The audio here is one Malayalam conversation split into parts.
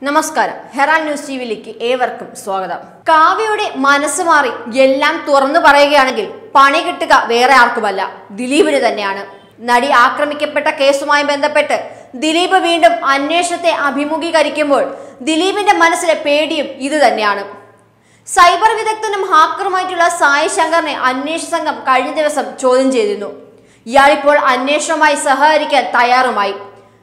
നമസ്കാരം ഹെറാൻ ന്യൂസ് ടിവിയിലേക്ക് ഏവർക്കും സ്വാഗതം കാവ്യയുടെ മനസ്സ് മാറി എല്ലാം തുറന്നു പറയുകയാണെങ്കിൽ പണി കിട്ടുക വേറെ ആർക്കുമല്ല ദിലീപിന് തന്നെയാണ് നടി ആക്രമിക്കപ്പെട്ട കേസുമായി ബന്ധപ്പെട്ട് ദിലീപ് വീണ്ടും അന്വേഷണത്തെ അഭിമുഖീകരിക്കുമ്പോൾ ദിലീപിന്റെ മനസ്സിലെ പേടിയും ഇത് തന്നെയാണ് സൈബർ വിദഗ്ധനും ഹാക്കറുമായിട്ടുള്ള സായി ശങ്കറിനെ അന്വേഷണ സംഘം കഴിഞ്ഞ ദിവസം ചോദ്യം ചെയ്തിരുന്നു ഇയാളിപ്പോൾ അന്വേഷണവുമായി സഹകരിക്കാൻ തയ്യാറുമായി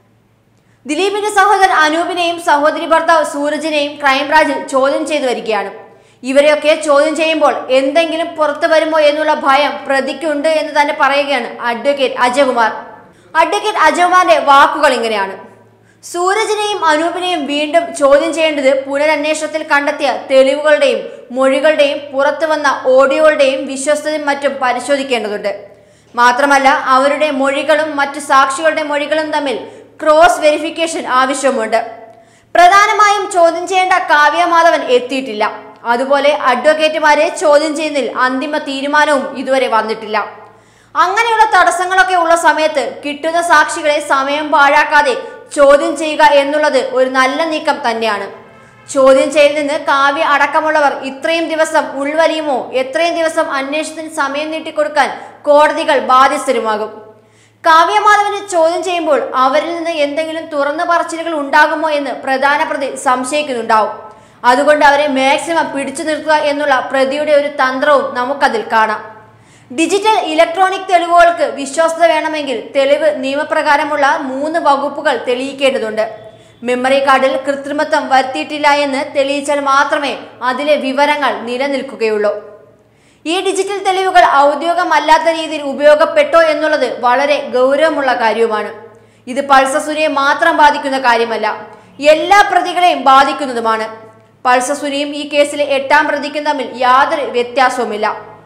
ദിലീപിന്റെ സഹോദരൻ അനൂപിനെയും സഹോദരി ഭർത്താവ് സൂരജിനെയും ക്രൈംബ്രാഞ്ച് ചോദ്യം ചെയ്തു വരികയാണ് ഇവരെയൊക്കെ ചോദ്യം ചെയ്യുമ്പോൾ എന്തെങ്കിലും പുറത്തു വരുമോ എന്നുള്ള ഭയം പ്രതിക്കുണ്ട് എന്ന് തന്നെ പറയുകയാണ് അഡ്വക്കേറ്റ് അജയകുമാർ അഡ്വക്കേറ്റ് അജയകുമാറിന്റെ വാക്കുകൾ ഇങ്ങനെയാണ് സൂരജിനെയും അനൂപിനെയും വീണ്ടും ചോദ്യം ചെയ്യേണ്ടത് പുനരന്വേഷണത്തിൽ കണ്ടെത്തിയ തെളിവുകളുടെയും മൊഴികളുടെയും പുറത്തു വന്ന ഓഡിയോകളുടെയും വിശ്വസ്തതയും മറ്റും പരിശോധിക്കേണ്ടതുണ്ട് മാത്രമല്ല അവരുടെ മൊഴികളും മറ്റു സാക്ഷികളുടെ മൊഴികളും തമ്മിൽ ക്രോസ് വെരിഫിക്കേഷൻ ആവശ്യമുണ്ട് പ്രധാനമായും ചോദ്യം ചെയ്യേണ്ട കാവ്യ മാധവൻ എത്തിയിട്ടില്ല അതുപോലെ അഡ്വക്കേറ്റുമാരെ ചോദ്യം ചെയ്യുന്നതിൽ അന്തിമ തീരുമാനവും ഇതുവരെ വന്നിട്ടില്ല അങ്ങനെയുള്ള തടസ്സങ്ങളൊക്കെ ഉള്ള സമയത്ത് കിട്ടുന്ന സാക്ഷികളെ സമയം പാഴാക്കാതെ ചോദ്യം ചെയ്യുക എന്നുള്ളത് ഒരു നല്ല നീക്കം തന്നെയാണ് ചോദ്യം ചെയ്യൽ നിന്ന് കാവ്യ അടക്കമുള്ളവർ ഇത്രയും ദിവസം ഉൾവലിയുമോ എത്രയും ദിവസം അന്വേഷണത്തിന് സമയം നീട്ടിക്കൊടുക്കാൻ കോടതികൾ ബാധ്യസ്ഥരുമാകും കാവ്യമാധവനെ ചോദ്യം ചെയ്യുമ്പോൾ അവരിൽ നിന്ന് എന്തെങ്കിലും തുറന്നു പറച്ചിലുകൾ ഉണ്ടാകുമോ എന്ന് പ്രധാന പ്രതി സംശയിക്കുന്നുണ്ടാവും അതുകൊണ്ട് അവരെ മാക്സിമം പിടിച്ചു നിർത്തുക എന്നുള്ള പ്രതിയുടെ ഒരു തന്ത്രവും നമുക്കതിൽ കാണാം ഡിജിറ്റൽ ഇലക്ട്രോണിക് തെളിവുകൾക്ക് വിശ്വാസ്യത വേണമെങ്കിൽ തെളിവ് നിയമപ്രകാരമുള്ള മൂന്ന് വകുപ്പുകൾ തെളിയിക്കേണ്ടതുണ്ട് മെമ്മറി കാർഡിൽ കൃത്രിമത്വം വരുത്തിയിട്ടില്ല എന്ന് തെളിയിച്ചാൽ മാത്രമേ അതിലെ വിവരങ്ങൾ നിലനിൽക്കുകയുള്ളൂ ഈ ഡിജിറ്റൽ തെളിവുകൾ ഔദ്യോഗികമല്ലാത്ത രീതിയിൽ ഉപയോഗപ്പെട്ടോ എന്നുള്ളത് വളരെ ഗൗരവമുള്ള കാര്യവുമാണ് ഇത് പൾസസുരിയെ മാത്രം ബാധിക്കുന്ന കാര്യമല്ല എല്ലാ പ്രതികളെയും ബാധിക്കുന്നതുമാണ് പൾസസുരിയും ഈ കേസിലെ എട്ടാം പ്രതിക്കും തമ്മിൽ യാതൊരു വ്യത്യാസവുമില്ല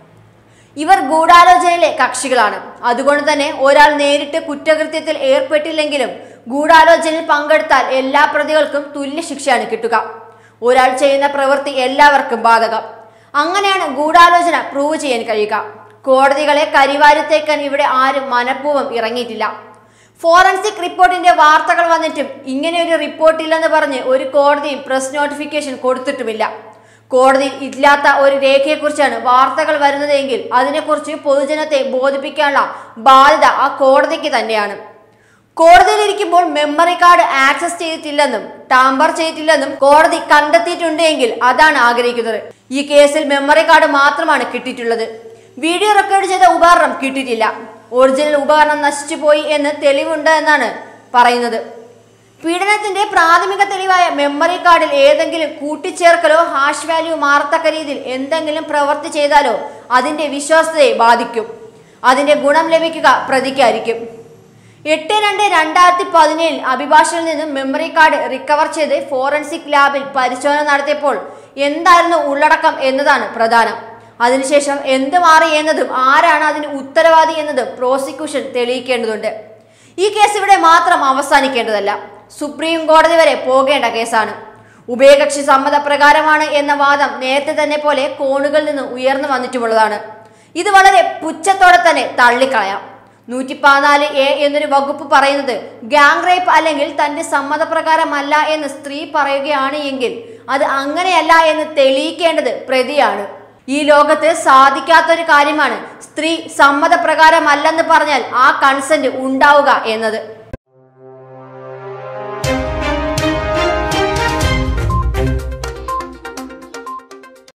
ഇവർ ഗൂഢാലോചനയിലെ കക്ഷികളാണ് അതുകൊണ്ട് തന്നെ ഒരാൾ നേരിട്ട് കുറ്റകൃത്യത്തിൽ ഏർപ്പെട്ടില്ലെങ്കിലും ഗൂഢാലോചനയിൽ പങ്കെടുത്താൽ എല്ലാ പ്രതികൾക്കും തുല്യ ശിക്ഷയാണ് കിട്ടുക ഒരാൾ ചെയ്യുന്ന പ്രവൃത്തി എല്ലാവർക്കും ബാധകം അങ്ങനെയാണ് ഗൂഢാലോചന പ്രൂവ് ചെയ്യാൻ കഴിയുക കോടതികളെ കരിവാരത്തേക്കാൻ ഇവിടെ ആരും മനഃപൂർവ്വം ഇറങ്ങിയിട്ടില്ല ഫോറൻസിക് റിപ്പോർട്ടിന്റെ വാർത്തകൾ വന്നിട്ടും ഇങ്ങനെ ഒരു റിപ്പോർട്ട് ഇല്ലെന്ന് പറഞ്ഞ് ഒരു കോടതിയും പ്രസ് നോട്ടിഫിക്കേഷൻ കൊടുത്തിട്ടുമില്ല കോടതിയിൽ ഇല്ലാത്ത ഒരു രേഖയെക്കുറിച്ചാണ് വാർത്തകൾ വരുന്നതെങ്കിൽ അതിനെക്കുറിച്ച് പൊതുജനത്തെ ബോധിപ്പിക്കാനുള്ള ബാധ്യത ആ കോടതിക്ക് തന്നെയാണ് കോടതിയിലിരിക്കുമ്പോൾ മെമ്മറി കാർഡ് ആക്സസ് ചെയ്തിട്ടില്ലെന്നും ടാമ്പർ ചെയ്തിട്ടില്ലെന്നും കോടതി കണ്ടെത്തിയിട്ടുണ്ട് എങ്കിൽ അതാണ് ആഗ്രഹിക്കുന്നത് ഈ കേസിൽ മെമ്മറി കാർഡ് മാത്രമാണ് കിട്ടിയിട്ടുള്ളത് വീഡിയോ റെക്കോർഡ് ചെയ്ത ഉപകരണം കിട്ടിയിട്ടില്ല ഒറിജിനൽ ഉപകരണം നശിച്ചുപോയി എന്ന് തെളിവുണ്ട് എന്നാണ് പറയുന്നത് പീഡനത്തിന്റെ പ്രാഥമിക തെളിവായ മെമ്മറി കാർഡിൽ ഏതെങ്കിലും കൂട്ടിച്ചേർക്കലോ ഹാഷ് വാല്യൂ മാറത്തക്ക രീതിയിൽ എന്തെങ്കിലും പ്രവൃത്തി ചെയ്താലോ അതിന്റെ വിശ്വാസ്യതയെ ബാധിക്കും അതിന്റെ ഗുണം ലഭിക്കുക പ്രതിക്കായിരിക്കും എട്ട് രണ്ട് രണ്ടായിരത്തി പതിനേഴിൽ അഭിഭാഷകനിൽ നിന്നും മെമ്മറി കാർഡ് റിക്കവർ ചെയ്ത് ഫോറൻസിക് ലാബിൽ പരിശോധന നടത്തിയപ്പോൾ എന്തായിരുന്നു ഉള്ളടക്കം എന്നതാണ് പ്രധാനം അതിനുശേഷം എന്ത് മാറി എന്നതും ആരാണ് അതിന് ഉത്തരവാദി എന്നതും പ്രോസിക്യൂഷൻ തെളിയിക്കേണ്ടതുണ്ട് ഈ കേസ് ഇവിടെ മാത്രം അവസാനിക്കേണ്ടതല്ല സുപ്രീം കോടതി വരെ പോകേണ്ട കേസാണ് ഉഭയകക്ഷി സമ്മതപ്രകാരമാണ് എന്ന വാദം നേരത്തെ തന്നെ പോലെ കോണുകളിൽ നിന്ന് ഉയർന്നു വന്നിട്ടുമുള്ളതാണ് ഇത് വളരെ പുച്ഛത്തോടെ തന്നെ തള്ളിക്കളയാം നൂറ്റി പതിനാല് എ എന്നൊരു വകുപ്പ് പറയുന്നത് ഗാങ് റേപ്പ് അല്ലെങ്കിൽ തന്റെ സമ്മതപ്രകാരമല്ല എന്ന് സ്ത്രീ പറയുകയാണ് എങ്കിൽ അത് അങ്ങനെയല്ല എന്ന് തെളിയിക്കേണ്ടത് പ്രതിയാണ് ഈ ലോകത്ത് സാധിക്കാത്തൊരു കാര്യമാണ് സ്ത്രീ സമ്മതപ്രകാരമല്ലെന്ന് പറഞ്ഞാൽ ആ കൺസെന്റ് ഉണ്ടാവുക എന്നത്